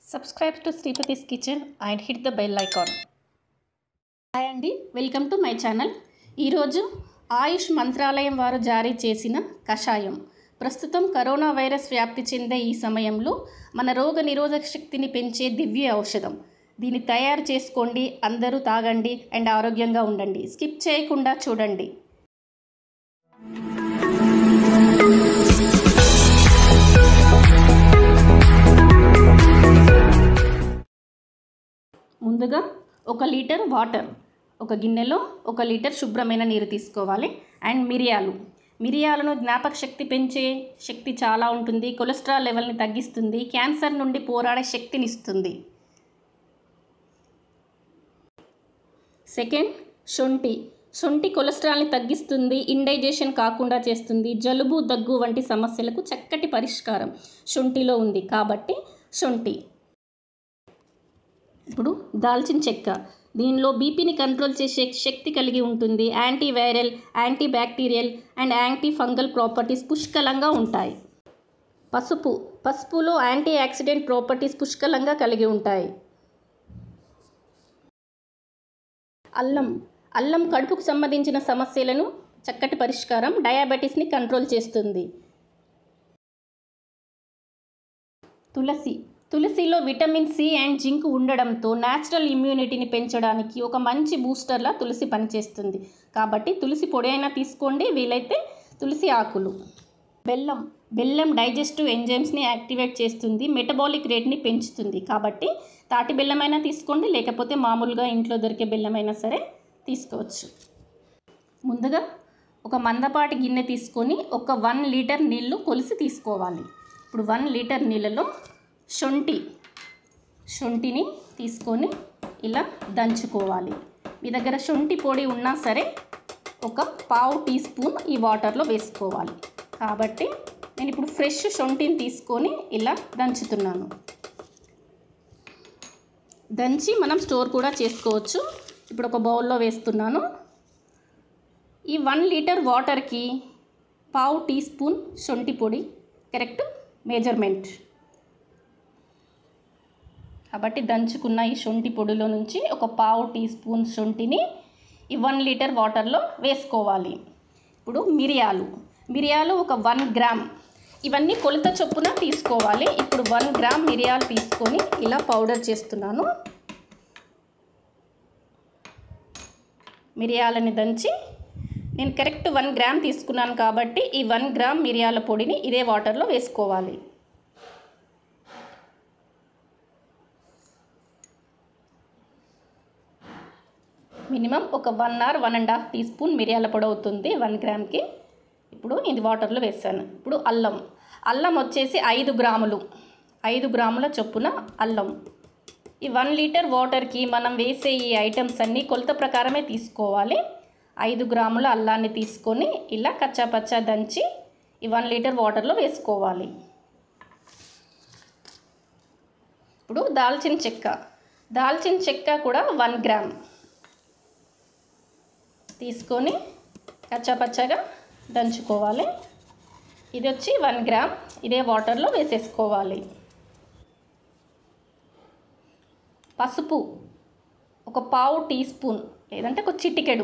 Subscribe to Sripati's Kitchen and hit the bell icon. Hi అండి welcome to my channel ఈరోజు ఆయుష్ మంత్రాలయం వారు జారీ చేసిన కషాయం ప్రస్తుతం కరోనా వైరస్ వ్యాప్తి చెందే ఈ సమయంలో మన రోగ నిరోధక శక్తిని పెంచే దివ్య ఔషధం దీన్ని తయారు చేసుకోండి అందరూ తాగండి అండ్ ఆరోగ్యంగా ఉండండి స్కిప్ చేయకుండా చూడండి ముందుగా ఒక లీటర్ వాటర్ ఒక గిన్నెలో ఒక లీటర్ శుభ్రమైన నీరు తీసుకోవాలి అండ్ మిరియాలు మిరియాలను జ్ఞాపక శక్తి పెంచే శక్తి చాలా ఉంటుంది కొలెస్ట్రాల్ లెవెల్ని తగ్గిస్తుంది క్యాన్సర్ నుండి పోరాడే శక్తిని ఇస్తుంది సెకండ్ శొంఠి శొంఠి కొలెస్ట్రాల్ని తగ్గిస్తుంది ఇండైజేషన్ కాకుండా చేస్తుంది జలుబు దగ్గు వంటి సమస్యలకు చక్కటి పరిష్కారం శొంఠిలో ఉంది కాబట్టి శొంఠి ఇప్పుడు దాల్చిన చెక్క దీనిలో బీపీని కంట్రోల్ చేసే శక్తి కలిగి ఉంటుంది antiviral antibacterial and antifungal properties పుష్కలంగా ఉంటాయి పసుపు పసుపులో యాంటీ ఆక్సిడెంట్ ప్రాపర్టీస్ పుష్కలంగా కలిగి ఉంటాయి అల్లం అల్లం కడుపుకు సంబంధించిన సమస్యలను చక్కటి పరిష్కారం డయాబెటీస్ని కంట్రోల్ చేస్తుంది తులసి తులసిలో విటమిన్ సి అండ్ జింక్ ఉండడంతో న్యాచురల్ ఇమ్యూనిటీని పెంచడానికి ఒక మంచి బూస్టర్లా తులసి పనిచేస్తుంది కాబట్టి తులసి పొడి అయినా తీసుకోండి వీలైతే తులసి ఆకులు బెల్లం బెల్లం డైజెస్టివ్ ఎంజైమ్స్ని యాక్టివేట్ చేస్తుంది మెటబాలిక్ రేట్ని పెంచుతుంది కాబట్టి తాటి బెల్లమైనా తీసుకోండి లేకపోతే మామూలుగా ఇంట్లో దొరికే బెల్లమైనా సరే తీసుకోవచ్చు ముందుగా ఒక మందపాటి గిన్నె తీసుకొని ఒక వన్ లీటర్ నీళ్లు కొలిసి తీసుకోవాలి ఇప్పుడు వన్ లీటర్ నీళ్ళలో శొంఠి శొంఠిని తీసుకొని ఇలా దంచుకోవాలి మీ దగ్గర శొంఠి పొడి ఉన్నా సరే ఒక పావు టీ స్పూన్ ఈ వాటర్లో వేసుకోవాలి కాబట్టి నేను ఇప్పుడు ఫ్రెష్ శొంఠిని తీసుకొని ఇలా దంచుతున్నాను దంచి మనం స్టోర్ కూడా చేసుకోవచ్చు ఇప్పుడు ఒక బౌల్లో వేస్తున్నాను ఈ వన్ లీటర్ వాటర్కి పావు టీ స్పూన్ శొంఠి పొడి కరెక్ట్ మెజర్మెంట్ కాబట్టి దంచుకున్న ఈ శొంఠి పొడిలో నుంచి ఒక పావు టీ స్పూన్ శొంఠిని ఈ వన్ లీటర్ వాటర్లో వేసుకోవాలి ఇప్పుడు మిరియాలు మిరియాలు ఒక వన్ గ్రామ్ ఇవన్నీ కొలత చొప్పున తీసుకోవాలి ఇప్పుడు వన్ గ్రామ్ మిరియాలు తీసుకొని ఇలా పౌడర్ చేస్తున్నాను మిరియాలని దంచి నేను కరెక్ట్ వన్ గ్రామ్ తీసుకున్నాను కాబట్టి ఈ వన్ గ్రామ్ మిరియాల పొడిని ఇదే వాటర్లో వేసుకోవాలి మినిమం ఒక one hour one and half teaspoon మిరియాల పొడి అవుతుంది వన్ గ్రామ్కి ఇప్పుడు ఇది వాటర్లో వేసాను ఇప్పుడు అల్లం అల్లం వచ్చేసి ఐదు గ్రాములు ఐదు గ్రాముల చొప్పున అల్లం ఈ వన్ లీటర్ వాటర్కి మనం వేసే ఈ ఐటమ్స్ అన్నీ కొలత ప్రకారమే తీసుకోవాలి ఐదు గ్రాముల అల్లాన్ని తీసుకొని ఇలా కచ్చాపచ్చా దంచి ఈ వన్ లీటర్ వాటర్లో వేసుకోవాలి ఇప్పుడు దాల్చిన చెక్క దాల్చిన చెక్క కూడా వన్ గ్రామ్ తీసుకొని కచ్చాపచ్చగా దంచుకోవాలి ఇది వచ్చి వన్ గ్రామ్ ఇదే వాటర్లో వేసేసుకోవాలి పసుపు ఒక పావు టీ స్పూన్ లేదంటే ఒక చిటికెడు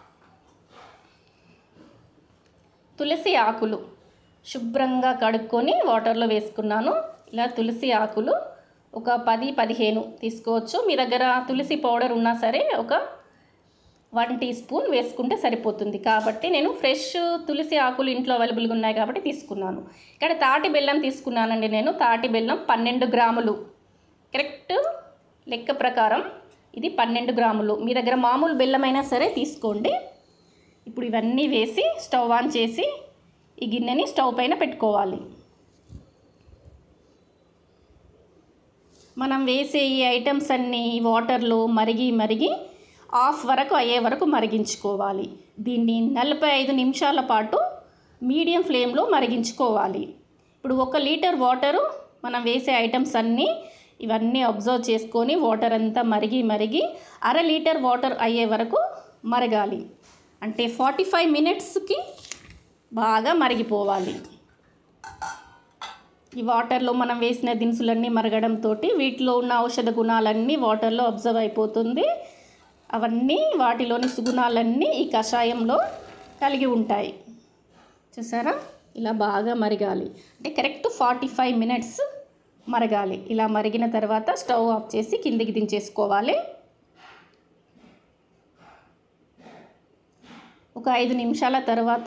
తులసి ఆకులు శుభ్రంగా కడుక్కొని వాటర్లో వేసుకున్నాను ఇలా తులసి ఆకులు ఒక పది పదిహేను తీసుకోవచ్చు మీ దగ్గర తులసి పౌడర్ ఉన్నా సరే ఒక వన్ టీ స్పూన్ వేసుకుంటే సరిపోతుంది కాబట్టి నేను ఫ్రెష్ తులసి ఆకులు ఇంట్లో అవైలబుల్గా ఉన్నాయి కాబట్టి తీసుకున్నాను ఇక్కడ తాటి బెల్లం తీసుకున్నానండి నేను తాటి బెల్లం పన్నెండు గ్రాములు కరెక్ట్ లెక్క ప్రకారం ఇది పన్నెండు గ్రాములు మీ దగ్గర మామూలు బెల్లం అయినా సరే తీసుకోండి ఇప్పుడు ఇవన్నీ వేసి స్టవ్ ఆన్ చేసి ఈ గిన్నెని స్టవ్ పైన పెట్టుకోవాలి మనం వేసే ఈ ఐటమ్స్ అన్నీ వాటర్లో మరిగి మరిగి ఆఫ్ వరకు అయ్యే వరకు మరిగించుకోవాలి దీన్ని నలభై ఐదు నిమిషాల పాటు మీడియం ఫ్లేమ్లో మరిగించుకోవాలి ఇప్పుడు ఒక లీటర్ వాటరు మనం వేసే ఐటమ్స్ అన్నీ ఇవన్నీ అబ్జర్వ్ చేసుకొని వాటర్ అంతా మరిగి మరిగి అర లీటర్ వాటర్ అయ్యే వరకు మరగాలి అంటే ఫార్టీ ఫైవ్ మినిట్స్కి బాగా మరిగిపోవాలి ఈ వాటర్లో మనం వేసిన దినుసులన్నీ మరగడంతో వీటిలో ఉన్న ఔషధ గుణాలన్నీ వాటర్లో అబ్జర్వ్ అయిపోతుంది అవన్నీ వాటిలోని సుగుణాలన్నీ ఈ కషాయంలో కలిగి ఉంటాయి చూసారా ఇలా బాగా మరగాలి అంటే కరెక్ట్ ఫార్టీ ఫైవ్ మినిట్స్ మరగాలి ఇలా మరిగిన తర్వాత స్టవ్ ఆఫ్ చేసి కిందికి దించేసుకోవాలి ఒక ఐదు నిమిషాల తర్వాత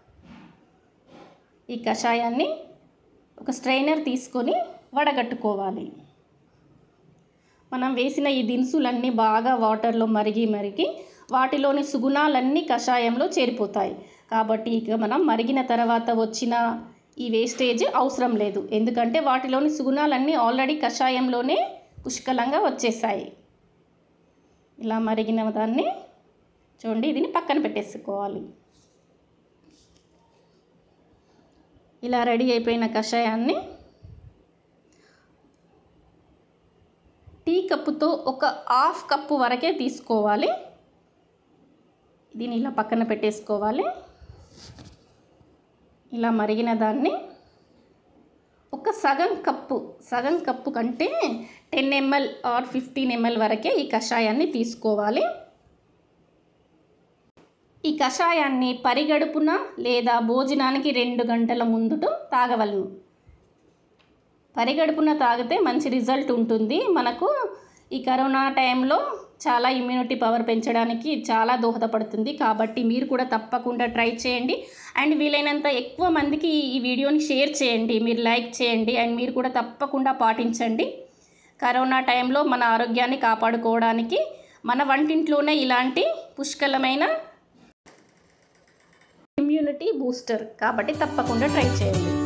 ఈ కషాయాన్ని ఒక స్ట్రైనర్ తీసుకొని వడగట్టుకోవాలి మనం వేసిన ఈ దినుసులన్నీ బాగా వాటర్లో మరిగి మరిగి వాటిలోని సుగుణాలన్నీ కషాయంలో చేరిపోతాయి కాబట్టి ఇక మనం మరిగిన తర్వాత వచ్చిన ఈ వేస్టేజ్ అవసరం లేదు ఎందుకంటే వాటిలోని సుగుణాలన్నీ ఆల్రెడీ కషాయంలోనే పుష్కలంగా వచ్చేసాయి ఇలా మరిగిన దాన్ని చూడండి దీన్ని పక్కన పెట్టేసుకోవాలి ఇలా రెడీ అయిపోయిన కషాయాన్ని టీ కప్పుతో ఒక హాఫ్ కప్పు వరకే తీసుకోవాలి దీన్ని ఇలా పక్కన పెట్టేసుకోవాలి ఇలా మరిగిన దాన్ని ఒక సగం కప్పు సగం కప్పు కంటే ten ML or fifteen ML వరకే ఈ కషాయాన్ని తీసుకోవాలి ఈ కషాయాన్ని పరిగడుపున లేదా భోజనానికి రెండు గంటల ముందుట తాగవలను పరిగడుపున తాగితే మంచి రిజల్ట్ ఉంటుంది మనకు ఈ కరోనా టైంలో చాలా ఇమ్యూనిటీ పవర్ పెంచడానికి చాలా దోహదపడుతుంది కాబట్టి మీరు కూడా తప్పకుండా ట్రై చేయండి అండ్ వీలైనంత ఎక్కువ మందికి ఈ వీడియోని షేర్ చేయండి మీరు లైక్ చేయండి అండ్ మీరు కూడా తప్పకుండా పాటించండి కరోనా టైంలో మన ఆరోగ్యాన్ని కాపాడుకోవడానికి మన వంటింట్లోనే ఇలాంటి పుష్కలమైన ఇమ్యూనిటీ బూస్టర్ కాబట్టి తప్పకుండా ట్రై చేయండి